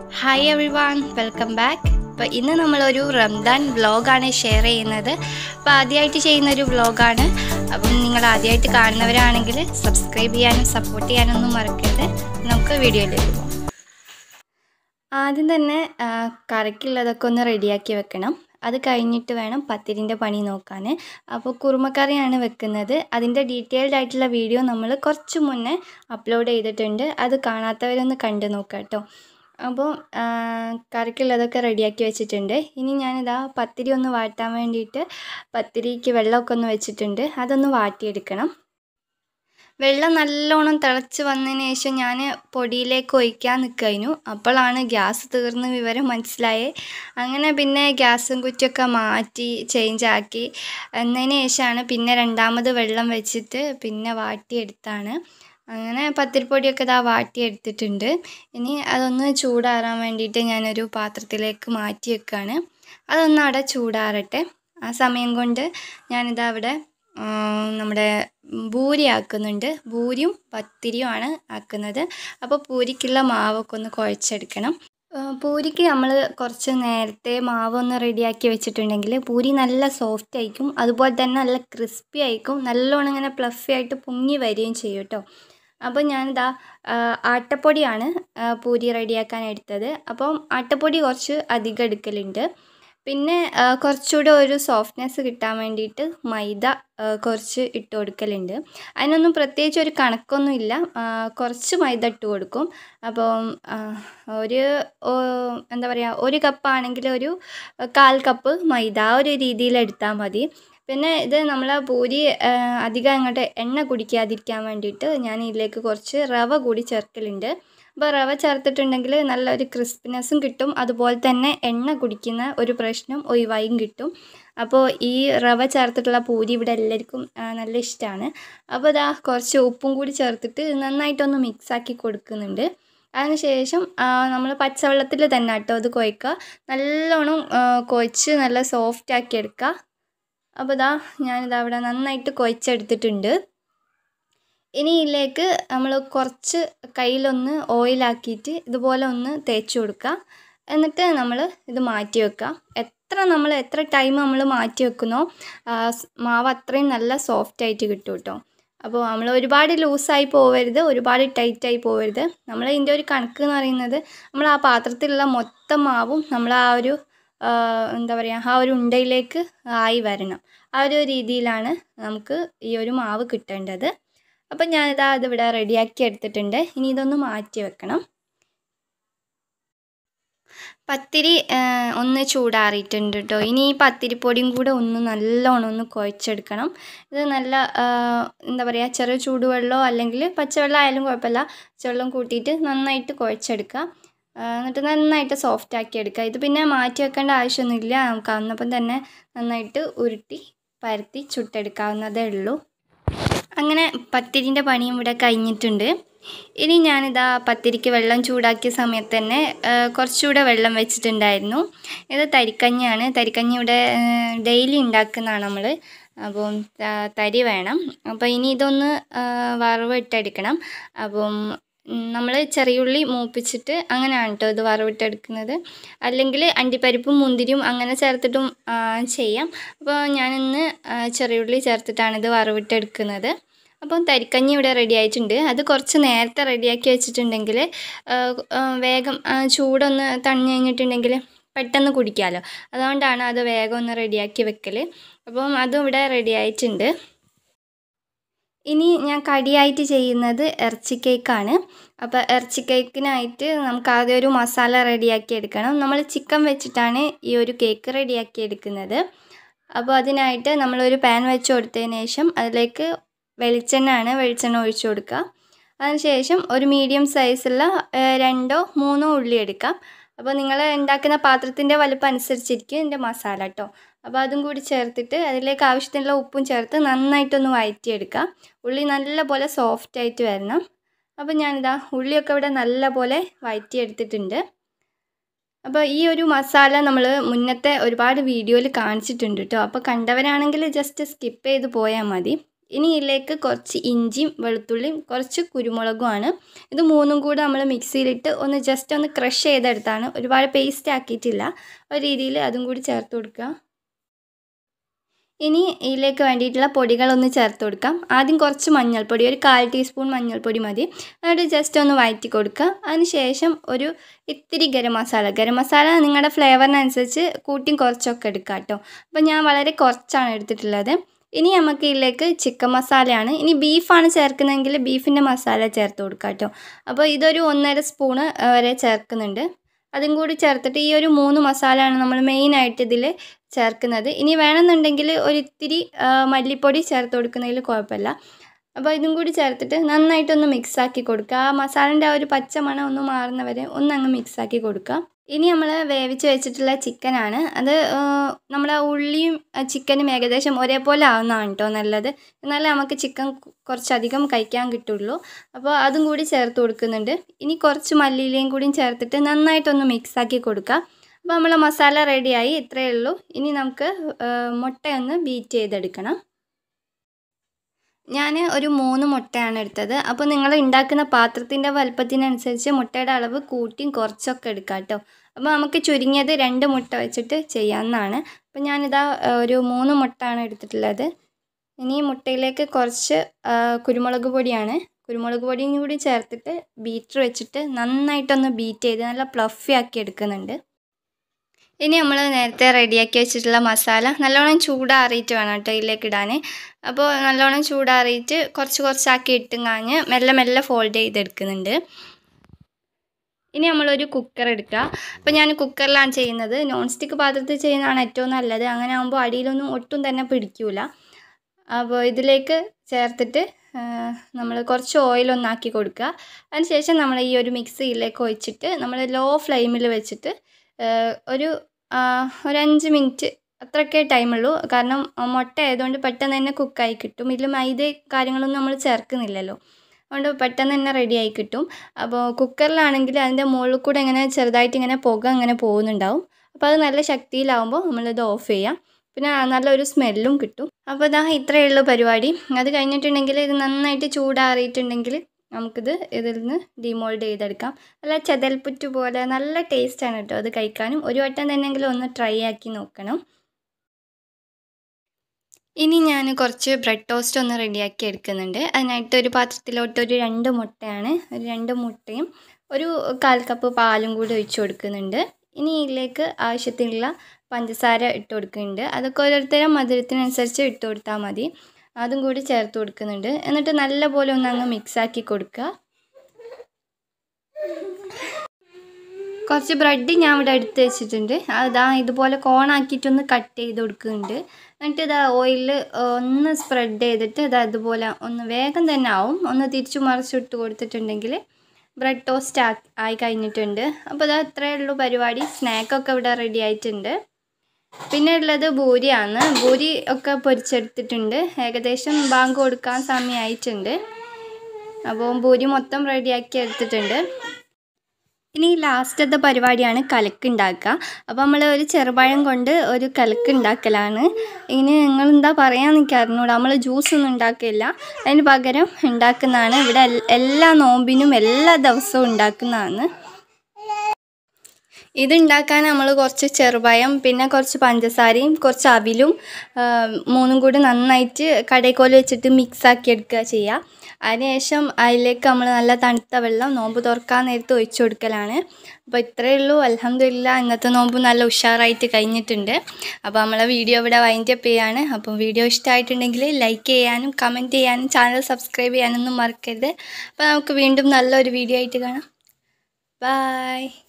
hi everyone welcome back അപ്പോൾ ഇന്ന് നമ്മളൊരു റംദാൻ വ്ളോഗാണ് ഷെയർ ചെയ്യുന്നത് അപ്പോൾ ആദ്യമായിട്ട് ചെയ്യുന്ന ഒരു വ്ളോഗാണ് അപ്പം നിങ്ങൾ ആദ്യമായിട്ട് കാണുന്നവരാണെങ്കിൽ സബ്സ്ക്രൈബ് ചെയ്യാനും സപ്പോർട്ട് ചെയ്യാനൊന്നും മറക്കരുത് നമുക്ക് വീഡിയോയിലേക്ക് പോകാം ആദ്യം തന്നെ ആ, കറിക്കുള്ളതൊക്കെ ഒന്ന് റെഡിയാക്കി വെക്കണം അത് കഴിഞ്ഞിട്ട് വേണം പത്തിരിൻ്റെ പണി നോക്കാൻ അപ്പോൾ കുറുമക്കറിയാണ് വെക്കുന്നത് അതിൻ്റെ ഡീറ്റെയിൽഡ് ആയിട്ടുള്ള വീഡിയോ നമ്മൾ കുറച്ച് മുന്നേ അപ്ലോഡ് ചെയ്തിട്ടുണ്ട് അത് കാണാത്തവരൊന്ന് കണ്ടു നോക്കാം കേട്ടോ അപ്പോൾ ആ, കറിക്കുള്ളതൊക്കെ റെഡിയാക്കി വെച്ചിട്ടുണ്ട് ഇനി ഞാനിതാ പത്തിരി ഒന്ന് വാട്ടാൻ വേണ്ടിയിട്ട് പത്തിരിക്ക് വെള്ളമൊക്കെ ഒന്ന് വെച്ചിട്ടുണ്ട് അതൊന്ന് വാട്ടിയെടുക്കണം വെള്ളം നല്ലോണം തിളച്ച് വന്നതിന് ശേഷം ഞാൻ പൊടിയിലേക്ക് ഒഴിക്കാൻ നിൽക്കഴിഞ്ഞു അപ്പോഴാണ് ഗ്യാസ് തീർന്ന വിവരം മനസ്സിലായേ അങ്ങനെ പിന്നെ ഗ്യാസും കുറ്റിയൊക്കെ മാറ്റി ചേഞ്ച് ആക്കി എന്നതിന് ശേഷമാണ് പിന്നെ രണ്ടാമത് വെള്ളം വെച്ചിട്ട് പിന്നെ വാട്ടിയെടുത്താണ് അങ്ങനെ പത്തിരിപ്പൊടിയൊക്കെ ഇതാ വാട്ടിയെടുത്തിട്ടുണ്ട് ഇനി അതൊന്ന് ചൂടാറാൻ വേണ്ടിയിട്ട് ഞാനൊരു പാത്രത്തിലേക്ക് മാറ്റി വെക്കുകയാണ് അതൊന്ന് അവിടെ ചൂടാറട്ടെ ആ സമയം കൊണ്ട് ഞാനിതാ അവിടെ ആ, നമ്മുടെ ഭൂരി ആക്കുന്നുണ്ട് ഭൂരിയും പത്തിരിയുമാണ് ആക്കുന്നത് അപ്പോൾ പൂരിക്കുള്ള മാവൊക്കെ ഒന്ന് കുഴച്ചെടുക്കണം ആ, പൂരിക്ക് നമ്മൾ കുറച്ച് നേരത്തെ മാവ് ഒന്ന് റെഡിയാക്കി വെച്ചിട്ടുണ്ടെങ്കിൽ പൂരി നല്ല സോഫ്റ്റ് ആയിരിക്കും അതുപോലെ തന്നെ നല്ല ക്രിസ്പി ആയിരിക്കും നല്ലോണം ഇങ്ങനെ പ്ലഫി ആയിട്ട് പൊങ്ങി വരികയും ചെയ്യും കേട്ടോ അപ്പോൾ ഞാനിതാ ആ, ആട്ടപ്പൊടിയാണ് ആ, പൂരി റെഡിയാക്കാൻ എടുത്തത് അപ്പം ആട്ടപ്പൊടി കുറച്ച് അധികം എടുക്കലുണ്ട് പിന്നെ ആ, കുറച്ചുകൂടെ ഒരു സോഫ്റ്റ്നെസ് കിട്ടാൻ വേണ്ടിയിട്ട് മൈദ ആ, കുറച്ച് ഇട്ട് കൊടുക്കലുണ്ട് അതിനൊന്നും പ്രത്യേകിച്ച് ഒരു കണക്കൊന്നും ഇല്ല ആ, കുറച്ച് മൈദ ഇട്ട് കൊടുക്കും അപ്പം ആ, ഒരു ഓ, എന്താ പറയുക ഒരു കപ്പാണെങ്കിൽ ഒരു കാൽ കപ്പ് മൈദ ആ ഒരു രീതിയിൽ എടുത്താൽ മതി പിന്നെ ഇത് നമ്മൾ പൂരി ആ, അധികം അങ്ങോട്ട് എണ്ണ കുടിക്കാതിരിക്കാൻ വേണ്ടിയിട്ട് ഞാൻ ഇതിലേക്ക് കുറച്ച് റവ കൂടി ചേർക്കലുണ്ട് അപ്പോൾ റവ ചേർത്തിട്ടുണ്ടെങ്കിൽ നല്ലൊരു ക്രിസ്പിനെസ്സും കിട്ടും അതുപോലെ തന്നെ എണ്ണ കുടിക്കുന്ന ഒരു പ്രശ്നം ഒഴിവായും കിട്ടും അപ്പോൾ ഈ റവ ചേർത്തിട്ടുള്ള പൂരി ഇവിടെ എല്ലാവർക്കും ആ, നല്ല ഇഷ്ടമാണ് അപ്പോൾ ഇതാ കുറച്ച് ഉപ്പും കൂടി ചേർത്തിട്ട് നന്നായിട്ടൊന്ന് മിക്സാക്കി കൊടുക്കുന്നുണ്ട് അതിനുശേഷം നമ്മൾ പച്ചവെള്ളത്തിൽ തന്നെ കേട്ടോ അത് കുഴക്കുക നല്ലോണം ആ, കുഴച്ച് നല്ല സോഫ്റ്റ് ആക്കി എടുക്കുക അപ്പോൾ ഇതാ ഞാനിതാ അവിടെ നന്നായിട്ട് കുഴച്ചെടുത്തിട്ടുണ്ട് ഇനി ഇതിലേക്ക് നമ്മൾ കുറച്ച് കയ്യിലൊന്ന് ഓയിലാക്കിയിട്ട് ഇതുപോലെ ഒന്ന് തേച്ച് കൊടുക്കുക എന്നിട്ട് നമ്മൾ ഇത് മാറ്റി വെക്കുക എത്ര നമ്മൾ എത്ര ടൈം നമ്മൾ മാറ്റി വെക്കുന്നോ ആ, സ് മാവ് അത്രയും നല്ല സോഫ്റ്റ് ആയിട്ട് കിട്ടും കേട്ടോ അപ്പോൾ നമ്മൾ ഒരുപാട് ലൂസായി പോവരുത് ഒരുപാട് ടൈറ്റായി പോവരുത് നമ്മൾ ഇതിൻ്റെ ഒരു കണക്ക് എന്ന് പറയുന്നത് നമ്മൾ ആ പാത്രത്തിലുള്ള മൊത്തം മാവും നമ്മൾ ആ ഒരു ആ, എന്താ പറയുക ആ ഒരു ഉണ്ടയിലേക്ക് ആയി വരണം ആ ഒരു രീതിയിലാണ് നമുക്ക് ഈ ഒരു മാവ് കിട്ടേണ്ടത് അപ്പം ഞാനിതാ അതിവിടെ റെഡിയാക്കി എടുത്തിട്ടുണ്ട് ഇനി ഇതൊന്ന് മാറ്റി വെക്കണം പത്തിരി ആ, ഒന്ന് ചൂടാറിയിട്ടുണ്ട് കേട്ടോ ഇനി ഈ പത്തിരിപ്പൊടിയും കൂടെ ഒന്ന് നല്ലോണം ഒന്ന് കുഴച്ചെടുക്കണം ഇത് നല്ല ആ, എന്താ പറയുക ചെറിയ ചൂടുവെള്ളമോ അല്ലെങ്കിൽ പച്ചവെള്ളം ആയാലും കുഴപ്പമില്ല പച്ചവെള്ളം കൂട്ടിയിട്ട് നന്നായിട്ട് കുഴച്ചെടുക്കുക ആ, എന്നിട്ട് നന്നായിട്ട് സോഫ്റ്റ് ആക്കി എടുക്കുക ഇത് പിന്നെ മാറ്റി വെക്കേണ്ട ആവശ്യമൊന്നുമില്ല നമുക്ക് അന്നപ്പം തന്നെ നന്നായിട്ട് ഉരുട്ടി പരത്തി ചുട്ടെടുക്കാവുന്നതേ ഉള്ളൂ അങ്ങനെ പത്തിരിൻ്റെ പണിയും ഇവിടെ കഴിഞ്ഞിട്ടുണ്ട് ഇനി ഞാനിതാ പത്തിരിക്ക് വെള്ളം ചൂടാക്കിയ സമയത്ത് തന്നെ ആ, കുറച്ചുകൂടെ വെള്ളം വെച്ചിട്ടുണ്ടായിരുന്നു ഇത് തരിക്കഞ്ഞിയാണ് തരിക്കഞ്ഞി ഇവിടെ ഡെയിലി ഉണ്ടാക്കുന്നതാണ് നമ്മൾ അപ്പം ത- തരി വേണം അപ്പോൾ ഇനി ഇതൊന്ന് ആ, വറവിട്ടെടുക്കണം അപ്പം നമ്മൾ ചെറിയുള്ളി മൂപ്പിച്ചിട്ട് അങ്ങനെയാണ് കേട്ടോ ഇത് വറവിട്ടെടുക്കുന്നത് അല്ലെങ്കിൽ അണ്ടിപ്പരിപ്പും മുന്തിരിയും അങ്ങനെ ചേർത്തിട്ടും ആ, ചെയ്യാം അപ്പോൾ ഞാനിന്ന് ആ, ചെറിയുള്ളി ചേർത്തിട്ടാണ് ഇത് വറവിട്ടെടുക്കുന്നത് അപ്പം തരിക്കഞ്ഞി ഇവിടെ റെഡി ആയിട്ടുണ്ട് അത് കുറച്ച് നേരത്തെ റെഡിയാക്കി വെച്ചിട്ടുണ്ടെങ്കിൽ ആ, ആ, വേഗം ആ, ചൂടൊന്ന് തണിഞ്ഞ് കഴിഞ്ഞിട്ടുണ്ടെങ്കിൽ പെട്ടെന്ന് കുടിക്കാമല്ലോ അതുകൊണ്ടാണ് അത് വേഗം ഒന്ന് റെഡിയാക്കി വെക്കൽ അപ്പം അതും ഇവിടെ റെഡി ആയിട്ടുണ്ട് ഇനി ഞാൻ കടിയായിട്ട് ചെയ്യുന്നത് ഇറച്ചി കേക്കാണ് അപ്പോൾ ഇറച്ചി കേക്കിനായിട്ട് നമുക്ക് ആദ്യം ഒരു മസാല റെഡിയാക്കി എടുക്കണം നമ്മൾ ചിക്കൻ വെച്ചിട്ടാണ് ഈ ഒരു കേക്ക് റെഡിയാക്കി എടുക്കുന്നത് അപ്പോൾ അതിനായിട്ട് നമ്മളൊരു പാൻ വെച്ച് കൊടുത്തതിന് ശേഷം അതിലേക്ക് വെളിച്ചെണ്ണ ആണ് വെളിച്ചെണ്ണ ഒഴിച്ചു കൊടുക്കുക അതിനുശേഷം ഒരു മീഡിയം സൈസുള്ള ഏഹ്, രണ്ടോ മൂന്നോ ഉള്ളി എടുക്കാം അപ്പോൾ നിങ്ങൾ ഉണ്ടാക്കുന്ന പാത്രത്തിൻ്റെ വലുപ്പം അനുസരിച്ചിരിക്കും ഇതിൻ്റെ മസാല കേട്ടോ അപ്പോൾ അതും കൂടി ചേർത്തിട്ട് അതിലേക്ക് ആവശ്യത്തിനുള്ള ഉപ്പും ചേർത്ത് നന്നായിട്ടൊന്ന് വഴറ്റിയെടുക്കാം ഉള്ളി നല്ലപോലെ സോഫ്റ്റ് ആയിട്ട് വരണം അപ്പോൾ ഞാനിതാ ഉള്ളിയൊക്കെ ഇവിടെ നല്ലപോലെ വഴറ്റിയെടുത്തിട്ടുണ്ട് അപ്പോൾ ഈ ഒരു മസാല നമ്മൾ മുന്നത്തെ ഒരുപാട് വീഡിയോയിൽ കാണിച്ചിട്ടുണ്ട് കേട്ടോ അപ്പോൾ കണ്ടവരാണെങ്കിൽ ജസ്റ്റ് സ്കിപ്പ് ചെയ്ത് പോയാൽ മതി ഇനി ഇതിലേക്ക് കുറച്ച് ഇഞ്ചിയും വെളുത്തുള്ളിയും കുറച്ച് കുരുമുളകുമാണ് ഇത് മൂന്നും കൂടെ നമ്മൾ മിക്സിയിലിട്ട് ഒന്ന് ജസ്റ്റ് ഒന്ന് ക്രഷ് ചെയ്തെടുത്താണ് ഒരുപാട് പേസ്റ്റ് ആക്കിയിട്ടില്ല ഒരു രീതിയിൽ അതും കൂടി ചേർത്ത് കൊടുക്കുക ഇനി ഇതിലേക്ക് വേണ്ടിയിട്ടുള്ള പൊടികളൊന്ന് ചേർത്ത് കൊടുക്കാം ആദ്യം കുറച്ച് മഞ്ഞൾപ്പൊടി ഒരു കാൽ ടീസ്പൂൺ മഞ്ഞൾപ്പൊടി മതി എന്നിട്ട് ജസ്റ്റ് ഒന്ന് വഴറ്റി കൊടുക്കുക അതിനുശേഷം ഒരു ഇത്തിരി ഗരം മസാല ഗരം മസാല നിങ്ങളുടെ ഫ്ലേവറിനനുസരിച്ച് കൂട്ടിയും കുറച്ചൊക്കെ എടുക്കുക കേട്ടോ അപ്പോൾ ഞാൻ വളരെ കുറച്ചാണ് എടുത്തിട്ടുള്ളത് ഇനി നമുക്ക് ഇതിലേക്ക് ചിക്കൻ മസാലയാണ് ഇനി ബീഫാണ് ചേർക്കുന്നതെങ്കിൽ ബീഫിൻ്റെ മസാല ചേർത്ത് കൊടുക്കുക കേട്ടോ അപ്പോൾ ഇതൊരു ഒന്നര സ്പൂണ് വരെ ചേർക്കുന്നുണ്ട് അതും കൂടി ചേർത്തിട്ട് ഈ ഒരു മൂന്ന് മസാലയാണ് നമ്മൾ മെയിനായിട്ട് ഇതിൽ ചേർക്കുന്നത് ഇനി വേണമെന്നുണ്ടെങ്കിൽ ഒരു ഇത്തിരി മല്ലിപ്പൊടി ചേർത്ത് കൊടുക്കുന്നതിൽ കുഴപ്പമില്ല അപ്പോൾ ഇതും കൂടി ചേർത്തിട്ട് നന്നായിട്ടൊന്ന് മിക്സാക്കി കൊടുക്കുക ആ മസാലൻ്റെ ആ ഒരു പച്ച മണം ഒന്ന് മാറുന്നവരെ ഒന്നങ്ങ് മിക്സാക്കി കൊടുക്കുക ഇനി നമ്മൾ വേവിച്ച് വെച്ചിട്ടുള്ള ചിക്കനാണ് അത് നമ്മുടെ ഉള്ളിയും ചിക്കനും ഏകദേശം ഒരേപോലെ ആവുന്നതാണ് കേട്ടോ നല്ലത് എന്നാലേ നമുക്ക് ചിക്കൻ കുറച്ചധികം കഴിക്കാൻ കിട്ടുള്ളൂ അപ്പോൾ അതും കൂടി ചേർത്ത് കൊടുക്കുന്നുണ്ട് ഇനി കുറച്ച് മല്ലിയിലയും കൂടിയും ചേർത്തിട്ട് നന്നായിട്ടൊന്ന് മിക്സാക്കി കൊടുക്കുക അപ്പോൾ നമ്മൾ മസാല റെഡിയായി ഇത്രയേ ഉള്ളൂ ഇനി നമുക്ക് മുട്ടയൊന്ന് ബീറ്റ് ചെയ്തെടുക്കണം ഞാൻ ഒരു മൂന്ന് മുട്ടയാണ് എടുത്തത് അപ്പോൾ നിങ്ങൾ ഉണ്ടാക്കുന്ന പാത്രത്തിൻ്റെ വലുപ്പത്തിനനുസരിച്ച് മുട്ടയുടെ അളവ് കൂട്ടിയും കുറച്ചൊക്കെ എടുക്കാം കേട്ടോ അപ്പോൾ നമുക്ക് ചുരുങ്ങിയത് രണ്ട് മുട്ട വെച്ചിട്ട് ചെയ്യാവുന്നതാണ് അപ്പോൾ ഞാനിതാ ഒരു മൂന്ന് മുട്ടയാണ് എടുത്തിട്ടുള്ളത് ഇനി മുട്ടയിലേക്ക് കുറച്ച് കുരുമുളക് പൊടിയാണ് കുരുമുളക് പൊടിയും കൂടി ചേർത്തിട്ട് ബീറ്റർ വെച്ചിട്ട് നന്നായിട്ടൊന്ന് ബീറ്റ് ചെയ്ത് നല്ല പ്ലഫി ആക്കി എടുക്കുന്നുണ്ട് ഇനി നമ്മൾ നേരത്തെ റെഡിയാക്കി വെച്ചിട്ടുള്ള മസാല നല്ലോണം ചൂടാറിയിട്ട് വേണം കേട്ടോ ഇതിലേക്ക് ഇടാൻ അപ്പോൾ നല്ലോണം ചൂടാറിയിട്ട് കുറച്ച് കുറച്ചാക്കി ഇട്ടും കാഞ്ഞ് മെല്ലെ മെല്ലെ ഫോൾഡ് ചെയ്തെടുക്കുന്നുണ്ട് ഇനി നമ്മളൊരു കുക്കർ എടുക്കുക അപ്പോൾ ഞാൻ കുക്കറിലാണ് ചെയ്യുന്നത് നോൺ സ്റ്റിക്ക് പാത്രത്തിൽ ചെയ്യുന്നതാണ് ഏറ്റവും നല്ലത് അങ്ങനെ ആകുമ്പോൾ അടിയിലൊന്നും ഒട്ടും തന്നെ പിടിക്കൂല അപ്പോൾ ഇതിലേക്ക് ചേർത്തിട്ട് നമ്മൾ കുറച്ച് ഓയിലൊന്നാക്കി കൊടുക്കുക അതിനുശേഷം നമ്മൾ ഈ ഒരു മിക്സ് ഇതിലേക്ക് ഒഴിച്ചിട്ട് നമ്മൾ ലോ ഫ്ലെയിമിൽ വെച്ചിട്ട് ഒരു ഒരു അഞ്ച് മിനിറ്റ് അത്രയൊക്കെ ടൈമുള്ളൂ കാരണം മുട്ട ആയതുകൊണ്ട് പെട്ടെന്ന് തന്നെ കുക്കായി കിട്ടും ഇതിൽ മൈദ കാര്യങ്ങളൊന്നും നമ്മൾ ചേർക്കുന്നില്ലല്ലോ അതുകൊണ്ട് പെട്ടെന്ന് തന്നെ റെഡി ആയി കിട്ടും അപ്പോൾ കുക്കറിലാണെങ്കിൽ അതിൻ്റെ മുകളിൽ കൂടെ ഇങ്ങനെ ചെറുതായിട്ട് ഇങ്ങനെ പുക ഇങ്ങനെ പോകുന്നുണ്ടാവും അപ്പോൾ അത് നല്ല ശക്തിയിലാവുമ്പോൾ നമ്മളിത് ഓഫ് ചെയ്യാം പിന്നെ നല്ലൊരു സ്മെല്ലും കിട്ടും അപ്പോൾ ഇതാ ഇത്രയേ ഉള്ളൂ പരിപാടി അത് കഴിഞ്ഞിട്ടുണ്ടെങ്കിൽ ഇത് നന്നായിട്ട് ചൂടാറിയിട്ടുണ്ടെങ്കിൽ നമുക്കിത് ഇതിൽ നിന്ന് ഡിമോൾഡ് ചെയ്തെടുക്കാം നല്ല ചെതൽപ്പുറ്റ് പോലെ നല്ല ടേസ്റ്റാണ് കേട്ടോ അത് കഴിക്കാനും ഒരു വട്ടം തന്നെയെങ്കിലും ഒന്ന് ട്രൈ ആക്കി നോക്കണം ഇനി ഞാൻ കുറച്ച് ബ്രെഡ് ടോസ്റ്റ് ഒന്ന് റെഡിയാക്കി എടുക്കുന്നുണ്ട് അതിനായിട്ട് ഒരു പാത്രത്തിലോട്ട് ഒരു രണ്ട് മുട്ടയാണ് ഒരു രണ്ട് മുട്ടയും ഒരു കാൽ കപ്പ് പാലും കൂടി ഒഴിച്ച് കൊടുക്കുന്നുണ്ട് ഇനി ഇതിലേക്ക് ആവശ്യത്തിനുള്ള പഞ്ചസാര ഇട്ട് കൊടുക്കുന്നുണ്ട് അതൊക്കെ ഓരോരുത്തരും മധുരത്തിനനുസരിച്ച് ഇട്ട് കൊടുത്താൽ മതി അതും കൂടി ചേർത്ത് കൊടുക്കുന്നുണ്ട് എന്നിട്ട് നല്ലപോലെ ഒന്ന് അങ്ങ് മിക്സാക്കി കൊടുക്കുക കുറച്ച് ബ്രെഡ് ഞാൻ ഇവിടെ എടുത്ത് വെച്ചിട്ടുണ്ട് അതാ ഇതുപോലെ കോണാക്കിയിട്ടൊന്ന് കട്ട് ചെയ്ത് കൊടുക്കുന്നുണ്ട് എന്നിട്ട് ഇതാ ഓയിലിൽ ഒന്ന് സ്പ്രെഡ് ചെയ്തിട്ട് ഇതാ ഇതുപോലെ ഒന്ന് വേഗം തന്നെ ആവും ഒന്ന് തിരിച്ചു മറിച്ചിട്ട് കൊടുത്തിട്ടുണ്ടെങ്കിൽ ബ്രെഡ് ടോസ്റ്റ് ആ ആയി കഴിഞ്ഞിട്ടുണ്ട് അപ്പോൾ ഇതാ ഇത്രയേ ഉള്ളൂ പരിപാടി സ്നാക്കൊക്കെ ഇവിടെ റെഡി ആയിട്ടുണ്ട് പിന്നെ ഉള്ളത് ഭൂരിയാണ് ഭൂരി ഒക്കെ പൊരിച്ചെടുത്തിട്ടുണ്ട് ഏകദേശം ബാങ്ക് കൊടുക്കാൻ സമയമായിട്ടുണ്ട് അപ്പോൾ ഭൂരി മൊത്തം റെഡിയാക്കി എടുത്തിട്ടുണ്ട് ഇനി ലാസ്റ്റത്തെ പരിപാടിയാണ് കലക്ക് ഉണ്ടാക്കുക അപ്പോൾ നമ്മൾ ഒരു ചെറുപഴം കൊണ്ട് ഒരു കലക്ക് ഉണ്ടാക്കലാണ് ഇനി നിങ്ങൾ എന്താ പറയാന്ന് എനിക്ക് അറിഞ്ഞൂടാ നമ്മൾ ജ്യൂസ് ഒന്നും ഉണ്ടാക്കില്ല അതിന് പകരം ഉണ്ടാക്കുന്നതാണ് ഇവിടെ എല്ലാ നോമ്പിനും എല്ലാ ദിവസവും ഉണ്ടാക്കുന്നതാണ് ഇതുണ്ടാക്കാൻ നമ്മൾ കുറച്ച് ചെറുപഴം പിന്നെ കുറച്ച് പഞ്ചസാരയും കുറച്ച് അവിലും മൂന്നും കൂടി നന്നായിട്ട് കടയിക്കോല് വെച്ചിട്ട് മിക്സ് ആക്കി എടുക്കുക ചെയ്യുക അതിനുശേഷം അതിലേക്ക് നമ്മൾ നല്ല തണുത്ത വെള്ളം നോമ്പ് തുറക്കാൻ നേരത്ത് ഒഴിച്ചു കൊടുക്കലാണ് അപ്പോൾ ഇത്രയേ ഉള്ളൂ അലഹമില്ല ഇന്നത്തെ നോമ്പ് നല്ല ഉഷാറായിട്ട് കഴിഞ്ഞിട്ടുണ്ട് അപ്പോൾ നമ്മളെ വീഡിയോ ഇവിടെ വൈൻഡ് അപ്പ് ചെയ്യാണ് അപ്പം വീഡിയോ ഇഷ്ടമായിട്ടുണ്ടെങ്കിൽ ലൈക്ക് ചെയ്യാനും കമൻറ്റ് ചെയ്യാനും ചാനൽ സബ്സ്ക്രൈബ് ചെയ്യാനൊന്നും മറക്കരുത് അപ്പോൾ നമുക്ക് വീണ്ടും നല്ലൊരു വീഡിയോ ആയിട്ട് കാണാം ബായ്